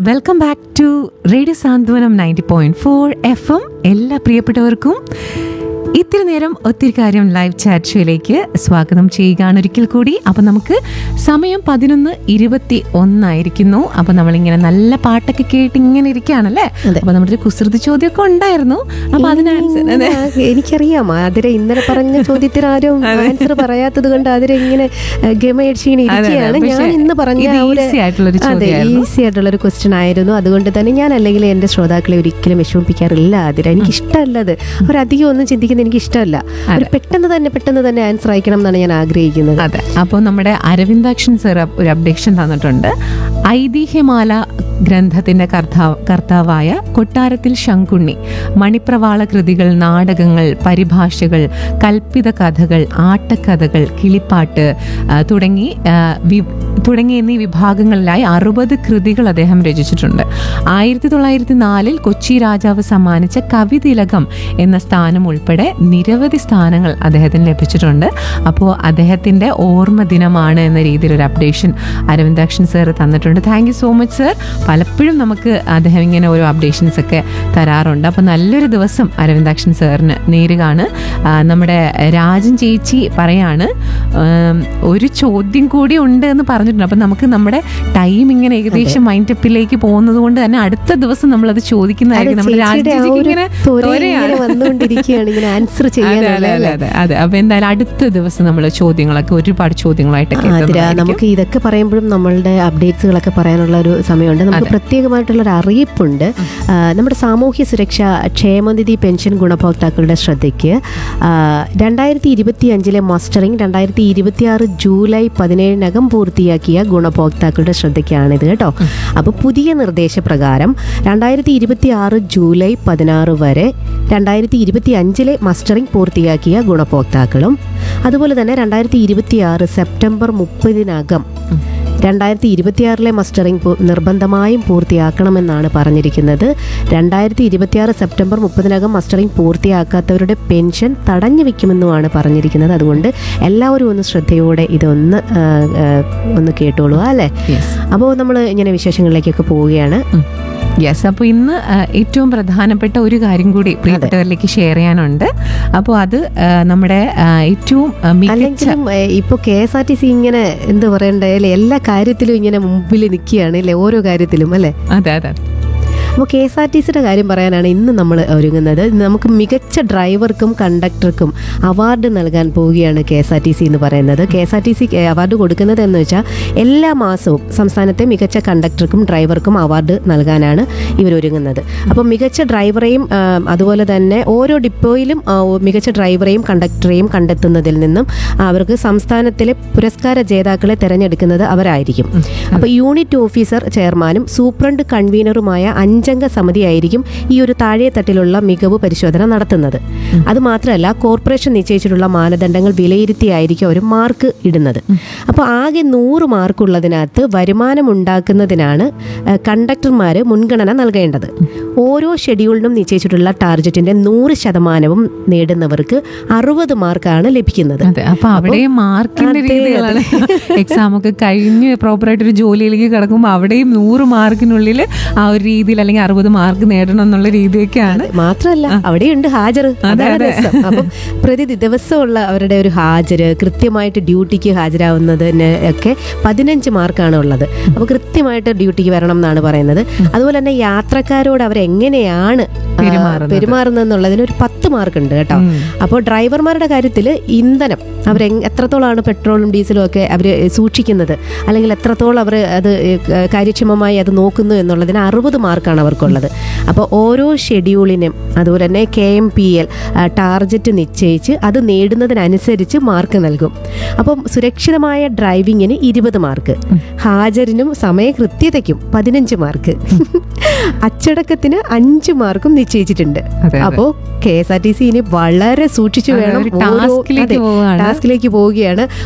Welcome back to radio Santhwanam ninety point four F M എല്ലാ പ്രിയപ്പെട്ടവർക്കും ഇത്തിരി നേരം ഒത്തിരി കാര്യം ലൈവ് ചാറ്റ് ഷോയിലേക്ക് സ്വാഗതം ചെയ്യുകയാണ് ഒരിക്കൽ കൂടി അപ്പൊ നമുക്ക് സമയം പതിനൊന്ന് ഇരുപത്തി ഒന്നായിരിക്കുന്നു അപ്പൊ നമ്മളിങ്ങനെ നല്ല പാട്ടൊക്കെ കേട്ട് ഇങ്ങനെ ഇരിക്കുകയാണല്ലേ അതെ. അപ്പൊ നമ്മുടെ ഒരു കുസൃതി ചോദ്യമൊക്കെ ഉണ്ടായിരുന്നു അപ്പൊ അതിനനുസരിച്ച് അതെ. ഇന്ന് എനിക്കറിയാം അതിരെ ഇന്നലെ പറഞ്ഞ ചോദ്യത്തിന് ആരും ആൻസർ പറയാത്തത് കൊണ്ട് അതിരെ ഇങ്ങനെ ഗമയടിച്ച് ഇങ്ങനെ അതെ, അതെ. ഇരിക്കുകയാണ് പക്ഷേ ഞാൻ ഇന്ന് പറഞ്ഞ ഇത് ആ ഒരു- easy ആയിട്ടുള്ളൊരു അതെ ചോദ്യമായിരുന്നു. ഈസി ആയിട്ടുള്ള ഒരു ക്വസ്റ്റ്യൻ ആയിരുന്നു അതുകൊണ്ട് തന്നെ ഞാൻ അല്ലെങ്കിൽ എന്റെ ശ്രോതാക്കളെ ഒരിക്കലും വിഷമിപ്പിക്കാറില്ല അതിര എനിക്ക് ഇഷ്ടമല്ലത് അവരധികം ഒന്നും ചിന്തിക്കുന്നത് എനിക്ക് ഇഷ്ടമല്ല ഒരു പെട്ടെന്ന് തന്നെ പെട്ടെന്ന് തന്നെ ആൻസർ അയക്കണം എന്നാണ് ഞാൻ ആഗ്രഹിക്കുന്നത് അതെ അപ്പോൾ നമ്മുടെ അരവിന്ദാക്ഷൻ സർ ഒരു അപ്ഡേഷൻ തന്നിട്ടുണ്ട് ഐതിഹ്യമാല ഗ്രന്ഥത്തിന്റെ കർത്താവ് കർത്താവായ കൊട്ടാരത്തിൽ ശങ്കുണ്ണി മണിപ്രവാള കൃതികൾ നാടകങ്ങൾ പരിഭാഷകൾ കൽപ്പിത കഥകൾ ആട്ടക്കഥകൾ കിളിപ്പാട്ട് ആ, തുടങ്ങി ആ, വി- തുടങ്ങിയ എന്നീ വിഭാഗങ്ങളിലായി അറുപത് കൃതികൾ അദ്ദേഹം രചിച്ചിട്ടുണ്ട് ആയിരത്തി തൊള്ളായിരത്തി നാലിൽ കൊച്ചി രാജാവ് സമ്മാനിച്ച കവിതിലകം എന്ന സ്ഥാനം ഉൾപ്പെടെ നിരവധി സ്ഥാനങ്ങൾ അദ്ദേഹത്തിന് ലഭിച്ചിട്ടുണ്ട് അപ്പോൾ അദ്ദേഹത്തിൻ്റെ ഓർമ്മ ദിനമാണ് എന്ന രീതിയിൽ ഒരു അപ്ഡേഷൻ അരവിന്ദാക്ഷൻ സർ തന്നിട്ടുണ്ട് thank you so much sir പലപ്പോഴും നമുക്ക് അദ്ദേഹം ഇങ്ങനെ ഓരോ അപ്ഡേഷൻസ് ഒക്കെ തരാറുണ്ട് അപ്പോൾ നല്ലൊരു ദിവസം അരവിന്ദാക്ഷൻ സാറിന് നേരുകയാണ് ആ, നമ്മുടെ രാജൻ ചേച്ചി പറയാണ് ഉം, ഒരു ചോദ്യം കൂടി ഉണ്ട് എന്ന് പറഞ്ഞിട്ടുണ്ട് അപ്പം നമുക്ക് നമ്മുടെ ടൈം ഇങ്ങനെ ഏകദേശം മൈൻഡ് അപ്പിലേക്ക് പോകുന്നത് കൊണ്ട് തന്നെ അടുത്ത ദിവസം നമ്മളത് അത് ചോദിക്കുന്നതായിരിക്കും നമ്മുടെ രാജൻ ചേച്ചിയുടെ ആ ചേച്ചിക്ക് ഒരു ഇങ്ങനെ ത്വര ത്വരയാണ്. ഇങ്ങനെ വന്നുകൊണ്ടിരിക്കുകയാണ് ഇങ്ങനെ ആൻസർ അതെ അതെ ചെയ്യാനുള്ള അതെ അതെ അതെ അപ്പൊ എന്തായാലും അടുത്ത ദിവസം നമ്മൾ ചോദ്യങ്ങളൊക്കെ ഒരുപാട് ചോദ്യങ്ങളായിട്ടൊക്കെ അതിര എത്തുന്നതായിരിക്കും. നമുക്ക് ഇതൊക്കെ പറയുമ്പോഴും നമ്മളുടെ അപ്ഡേറ്റ്സുകളൊക്കെ പറയാനുള്ള ഒരു സമയമുണ്ട് നമുക്ക് പ്രത്യേകമായിട്ടുള്ള ഒരു അറിയിപ്പുണ്ട് ആ, നമ്മുടെ സാമൂഹ്യ സുരക്ഷ ക്ഷേമനിധി പെൻഷൻ ഗുണഭോക്താക്കളുടെ ശ്രദ്ധയ്ക്ക് ആ, രണ്ടായിരത്തി ഇരുപത്തി അഞ്ചിലെ മസ്റ്ററിംഗ് രണ്ടായിരത്തി ഇരുപത്തി ആറ് ജൂലൈ പതിനേഴിനകം പൂർത്തിയാക്കിയ ഗുണഭോക്താക്കളുടെ ശ്രദ്ധയ്ക്കാണിത് കേട്ടോ അപ്പോൾ പുതിയ നിർദ്ദേശപ്രകാരം രണ്ടായിരത്തി ഇരുപത്തി ആറ് ജൂലൈ പതിനാറ് വരെ രണ്ടായിരത്തി ഇരുപത്തി അഞ്ചിലെ മസ്റ്ററിംഗ് പൂർത്തിയാക്കിയ ഗുണഭോക്താക്കളും അതുപോലെ തന്നെ രണ്ടായിരത്തി ഇരുപത്തി ആറ് സെപ്റ്റംബർ മുപ്പതിനകം രണ്ടായിരത്തി ഇരുപത്തിയാറിലെ മസ്റ്ററിംഗ് പൂ- നിർബന്ധമായും പൂർത്തിയാക്കണമെന്നാണ് പറഞ്ഞിരിക്കുന്നത് രണ്ടായിരത്തി ഇരുപത്തിയാറ് സെപ്റ്റംബർ മുപ്പതിനകം മസ്റ്ററിംഗ് പൂർത്തിയാക്കാത്തവരുടെ പെൻഷൻ തടഞ്ഞു വെക്കുമെന്നുമാണ് പറഞ്ഞിരിക്കുന്നത് അതുകൊണ്ട് എല്ലാവരും ഒന്ന് ശ്രദ്ധയോടെ ഇതൊന്ന് ആ, ആ, ഒന്ന് കേട്ടോളൂ അല്ലേ Yes. അപ്പോൾ നമ്മൾ ഇങ്ങനെ വിശേഷങ്ങളിലേക്കൊക്കെ പോവുകയാണ് യെസ് അപ്പോൾ ഇന്ന് ആ, ഏറ്റവും പ്രധാനപ്പെട്ട ഒരു കാര്യം കൂടി പ്രിയപ്പെട്ടവരിലേക്ക് ഷെയർ ചെയ്യാനുണ്ട് അപ്പോൾ അത് ആ, നമ്മുടെ ആ, ഏറ്റവും ആ, മികച്ച അല്ലെങ്കിലും ഏഹ്, ഇപ്പൊ K S R T C ഇങ്ങനെ എന്ത് പറയണ്ടേ അല്ലെ എല്ലാ കാര്യത്തിലും ഇങ്ങനെ മുമ്പിൽ നിൽക്കുകയാണ് അല്ലെ ഓരോ കാര്യത്തിലും അല്ലെ അതെ അതെ അപ്പോൾ കെ എസ് ആർ ടി സിയുടെ കാര്യം പറയാനാണ് ഇന്ന് നമ്മൾ ഒരുങ്ങുന്നത് നമുക്ക് മികച്ച ഡ്രൈവർക്കും കണ്ടക്ടർക്കും അവാർഡ് നൽകാൻ പോവുകയാണ് K S R T C എന്ന് പറയുന്നത് K S R T C award കൊടുക്കുന്നത് എന്ന് വെച്ചാൽ എല്ലാ മാസവും സംസ്ഥാനത്തെ മികച്ച കണ്ടക്ടർക്കും ഡ്രൈവർക്കും അവാർഡ് നൽകാനാണ് ഇവർ ഒരുങ്ങുന്നത് അപ്പോൾ മികച്ച ഡ്രൈവറെയും ആ, അതുപോലെ തന്നെ ഓരോ ഡിപ്പോയിലും ആ, മികച്ച ഡ്രൈവറെയും കണ്ടക്ടറെയും കണ്ടെത്തുന്നതിൽ നിന്നും അവർക്ക് സംസ്ഥാനത്തിലെ പുരസ്കാര ജേതാക്കളെ തിരഞ്ഞെടുക്കുന്നത് അവരായിരിക്കും അപ്പോൾ യൂണിറ്റ് ഓഫീസർ ചെയർമാനും സൂപ്രണ്ട് കൺവീനറുമായ അഞ്ചംഗ സമിതിയായിരിക്കും ഈ ഒരു താഴെ തട്ടിലുള്ള മികവ് പരിശോധന നടത്തുന്നത് അത് മാത്രമല്ല കോർപ്പറേഷൻ നിശ്ചയിച്ചിട്ടുള്ള മാനദണ്ഡങ്ങൾ വിലയിരുത്തിയായിരിക്കും അവർ മാർക്ക് ഇടുന്നത് അപ്പോൾ ആകെ നൂറ് മാർക്കുള്ളതിനകത്ത് വരുമാനം ഉണ്ടാക്കുന്നതിനാണ് കണ്ടക്ടർമാർ മുൻഗണന നൽകേണ്ടത് ഓരോ ഷെഡ്യൂളിനും നിശ്ചയിച്ചിട്ടുള്ള ടാർഗറ്റിന്റെ നൂറ് ശതമാനവും നേടുന്നവർക്ക് അറുപത് മാർക്കാണ് ലഭിക്കുന്നത് അതെ അപ്പൊ അവിടെയും മാർക്കിന്റെ അതെ, രീതികളാണ് എക്സാം ഒക്കെ കഴിഞ്ഞ് പ്രോപ്പറായിട്ട് ഒരു ജോലിയിലേക്ക് കിടക്കുമ്പോൾ അവിടെയും നൂറ് മാർക്കിനുള്ളിൽ ആ ഒരു രീതിയിൽ അല്ലെങ്കിൽ അറുപത് മാർക്ക് നേടണം എന്നുള്ള രീതിയൊക്കെയാണ് മാത്രമല്ല അവിടെയുണ്ട് ഹാജർ അതാണ് രസം അപ്പം പ്രതി ദിവസമുള്ള അവരുടെ ഒരു ഹാജര് കൃത്യമായിട്ട് ഡ്യൂട്ടിക്ക് ഹാജരാവുന്നതിന് ഒക്കെ പതിനഞ്ച് മാർക്കാണ് ഉള്ളത് അപ്പോൾ കൃത്യമായിട്ട് ഡ്യൂട്ടിക്ക് വരണം എന്നാണ് പറയുന്നത് അതുപോലെ തന്നെ യാത്രക്കാരോട് അവരെങ്ങനെയാണ് ആ, പെരുമാറുന്നത്. പെരുമാറുന്നത് എന്നുള്ളതിന് ഒരു പത്ത് മാർക്ക് ഉണ്ട് കേട്ടോ അപ്പോൾ ഡ്രൈവർമാരുടെ കാര്യത്തിൽ ഇന്ധനം അവർ എത്രത്തോളമാണ് പെട്രോളും ഡീസലും ഒക്കെ അവർ സൂക്ഷിക്കുന്നത് അല്ലെങ്കിൽ എത്രത്തോളം അവർ അത് ഏഹ്, കാര്യക്ഷമമായി അത് നോക്കുന്നു എന്നുള്ളതിന് അറുപത് മാർക്കാണ് അവർക്കുള്ളത് അപ്പോൾ ഓരോ ഷെഡ്യൂളിനും അതുപോലെ തന്നെ K M P L target നിശ്ചയിച്ച് അത് നേടുന്നതിനനുസരിച്ച് മാർക്ക് നൽകും അപ്പം സുരക്ഷിതമായ ഡ്രൈവിങ്ങിന് ഇരുപത് മാർക്ക് ഹാജരിനും സമയകൃത്യതയ്ക്കും പതിനഞ്ച് മാർക്ക് അച്ചടക്കത്തിന് അഞ്ച് മാർക്കും നിശ്ചയിച്ചിട്ടുണ്ട് അതെ. അപ്പോൾ K S R T C ഇനി വളരെ സൂക്ഷിച്ചു അതെ, വേണം ഒരു ഓരോ ടാസ്കിലേക്ക് അതെ, പോവുകയാണ്. ടാസ്കിലേക്ക് പോവുകയാണ്